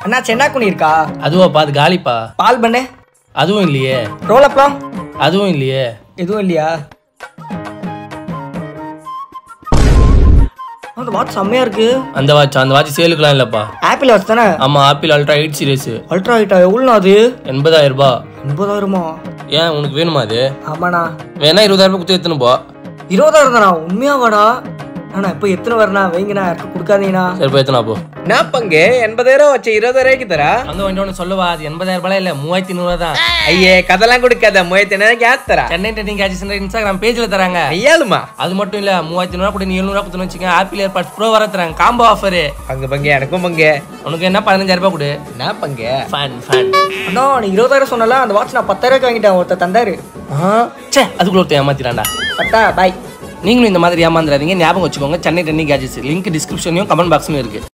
அண்ணா சென்னா குனி இருக்கா அதுவா பாது காலிப்பா பால் பண்ணு அதுவும் இல்லையே ரோலப்லாம் அதுவும் இல்லையே எதுவும் இல்லையா அந்த வாட்ச் செம்மையா இருக்கு அந்த வாட்ச் அந்த வாட்ச் சேலுக்குலாம் இல்லப்பா ஆப்பிள் வாட்ச் தானே ஆமா Apple ultra eight series ultra ஹைட்டா எவ்வளோண்ணா அது எண்பதாயிரம் ரூபாய் எண்பதாயிரமா ஏன் உனக்கு வேணுமா அது ஆமாண்ணா வேணா இருபதாயிரம் ரூபாய் குத்து எடுத்துன்னு போ இருபதாயிரம் தானா உண்மையாவாடா அண்ணா இப்போ எத்தனை வரண்ணா வைங்கண்ணா யாருக்கு கொடுக்காதீங்கண்ணா சரி போய் எத்தனா போ என்ன பங்கு எண்பதாயிரம் வச்சு இருபதாயிரக்கு தரா அங்க வந்து ஒன்று சொல்லுவா அது எண்பதாயிரம் ரூபாய் இல்ல மூவாயிரத்தி நூறு தான் ஐயே கதெல்லாம் கொடுக்காத மூவாயிரத்தி ஐநூறு யார் தரா சென்னை டெட்டிங் கேஜஸ் இன்ஸ்டாகிராம் பேஜ்ல தராங்க ஐயாளுமா அது மட்டும் இல்ல மூவாயிரத்தி நூறு கூட நீ எழுநூறு கொடுத்து வச்சுக்க ஆப்பிள் ஏர்பாட்ஸ் ப்ரோ வர தராங்க காம்போ ஆஃபர் பங்கு பங்கு எனக்கும் பங்கு உனக்கு என்ன பதினஞ்சாயிரம் ரூபாய் கொடு என்ன பங்கு ஃபன் ஃபன் அண்ணா நீ இருபதாயிரம் சொன்னல அந்த வாட்ச் நான் பத்தாயிரம் வாங்கிட்டேன் ஒருத்தர் தந்தாரு சே அதுக்குள்ள ஒருத்தன் ஏமாத்திட்டான்டா பத்தா பாய் நீங்களும் இந்த மாதிரி ஏமாந்துடாதீங்க ஞாபகம் வச்சுக்கோங்க சென்னை டென்னிங் கேஜஸ் லிங்க் டிஸ்கிரிப்ஷன்லையும் கமெண்ட் பாக்ஸ்லையும் இருக்கு